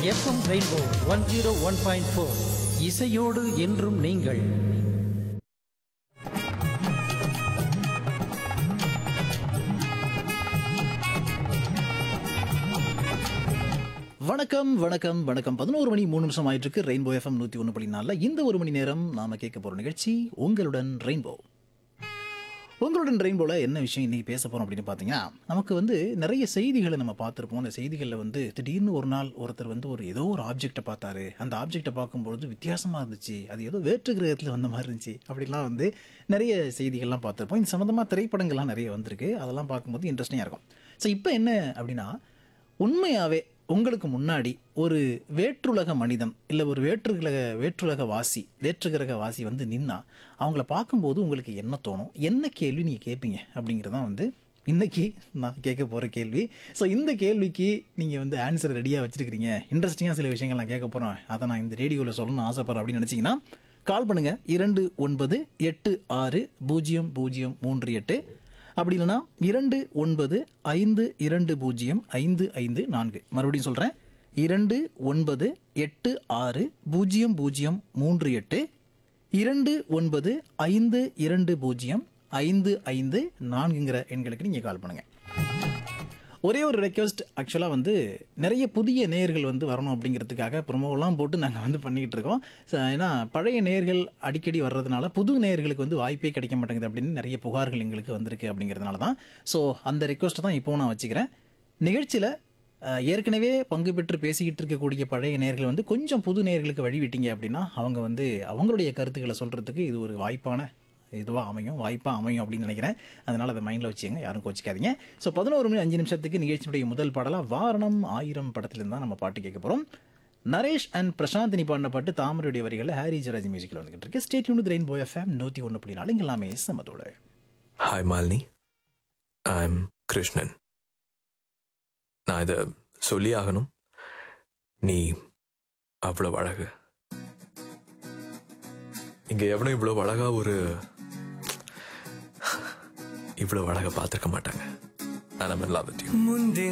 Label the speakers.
Speaker 1: FM rainbow one zero one point four இசையோடு என்றும் நீங்கள்
Speaker 2: வணக்கம் வணக்கம் வணக்கம் பதினோரு மணி மூணு நிமிஷம் ஆயிட்டு இருக்கு ரெயின்போ எஃப்எம் நூற்றி ஒன்று புள்ளி நாலில் இந்த ஒரு மணி நேரம் நாம கேட்க போகிற நிகழ்ச்சி உங்களுடன் ரெயின்போ உங்களுடன் ரெயின்போவில் என்ன விஷயம் இன்றைக்கி பேச போகிறோம் அப்படின்னு பார்த்தீங்கன்னா நமக்கு வந்து நிறைய செய்திகளை நம்ம பார்த்துருப்போம் அந்த செய்திகளில் வந்து திடீர்னு ஒரு நாள் ஒருத்தர் வந்து ஒரு ஏதோ ஒரு ஆப்ஜெக்டை பார்த்தாரு அந்த ஆப்ஜெக்டை பார்க்கும்பொழுது வித்தியாசமாக இருந்துச்சு அது ஏதோ வேற்று கிரகத்தில் வந்த மாதிரி இருந்துச்சு அப்படிலாம் வந்து நிறைய செய்திகள்லாம் பார்த்துருப்போம் இந்த சம்மந்தமாக திரைப்படங்கள்லாம் நிறைய வந்திருக்கு அதெல்லாம் பார்க்கும்போது இன்ட்ரெஸ்டிங்காக இருக்கும் ஸோ இப்போ என்ன அப்படின்னா உண்மையாகவே உங்களுக்கு முன்னாடி ஒரு வேற்றுலக மனிதன் இல்லை ஒரு வேற்றுலக வேற்றுலக வாசி வேற்றுகிரக வாசி வந்து நின்னா அவங்கள பார்க்கும்போது உங்களுக்கு என்ன தோணும் என்ன கேள்வி நீங்கள் கேட்பீங்க அப்படிங்கிறது தான் வந்து இன்னைக்கு நான் கேட்க போகிற கேள்வி ஸோ இந்த கேள்விக்கு நீங்கள் வந்து ஆன்சர் ரெடியாக வச்சுருக்கிறீங்க இன்ட்ரெஸ்டிங்காக சில விஷயங்கள் நான் கேட்க போகிறேன் அதை நான் இந்த ரேடியோவில் சொல்லணும்னு ஆசைப்படுறேன் அப்படின்னு நினச்சிங்கன்னா கால் பண்ணுங்கள் இரண்டு ஒன்பது எட்டு ஆறு பூஜ்ஜியம் பூஜ்ஜியம் மூன்று எட்டு அப்படி இல்லைன்னா இரண்டு ஒன்பது ஐந்து இரண்டு பூஜ்ஜியம் ஐந்து ஐந்து நான்கு மறுபடியும் சொல்கிறேன் இரண்டு ஒன்பது எட்டு ஆறு பூஜ்ஜியம் பூஜ்ஜியம் மூன்று எட்டு இரண்டு ஒன்பது ஐந்து இரண்டு பூஜ்ஜியம் ஐந்து ஐந்து நான்குங்கிற எண்களுக்கு நீங்கள் கால் பண்ணுங்கள் ஒரே ஒரு ரெக்வஸ்ட் ஆக்சுவலாக வந்து நிறைய புதிய நேயர்கள் வந்து வரணும் அப்படிங்கிறதுக்காக ப்ரொமோலாம் போட்டு நாங்கள் வந்து பண்ணிக்கிட்டு இருக்கோம் So, ஏன்னா பழைய நேயர்கள் அடிக்கடி வர்றதுனால புது நேயர்களுக்கு வந்து வாய்ப்பே கிடைக்க மாட்டேங்குது அப்படின்னு நிறைய புகார்கள் எங்களுக்கு வந்திருக்கு அப்படிங்கிறதுனால தான் ஸோ அந்த ரெக்வஸ்ட்டை தான் இப்போ நான் வச்சுக்கிறேன் நிகழ்ச்சியில் அஹ், ஏற்கனவே பங்கு பெற்று பேசிக்கிட்டு இருக்கக்கூடிய பழைய நேயர்கள் வந்து கொஞ்சம் புது நேயர்களுக்கு வழி விட்டீங்க அப்படின்னா அவங்க வந்து அவங்களுடைய கருத்துக்களை சொல்கிறதுக்கு இது ஒரு வாய்ப்பான இதுவாக அமையும் வாய்ப்பாக அமையும் அப்படின்னு நினைக்கிறேன் அதனால் அதை மைண்டில் வச்சுங்க யாரும் கோச்சிக்காதீங்க ஸோ பதினோரு மணி அஞ்சு நிமிஷத்துக்கு நிகழ்ச்சியுடைய முதல் பாடலாக வாரணம் ஆயிரம் படத்துலேருந்து தான் நம்ம பாட்டு கேட்க போகிறோம் நரேஷ் அண்ட் பிரசாந்தினி பாடின பாட்டு தாமரையுடைய வரிகளில் ஹாரி ஜராஜ் மியூசிக்கில் வந்துகிட்டு இருக்கு state unit rainbow FM நூற்றி ஒன்று புள்ளி நாலு இங்க எல்லாமே சமத்தோட
Speaker 3: ஹாய் மாலினி ஐம் கிருஷ்ணன் நான் இதை சொல்லி ஆகணும் நீ அவ்வளவு அழகு இங்க எவனும் இவ்வளவு அழகா ஒரு இவ்வளவு அழகா பார்த்திருக்க மாட்டாங்க நான் லவ் வித் யூ
Speaker 4: ಮುಂದೆ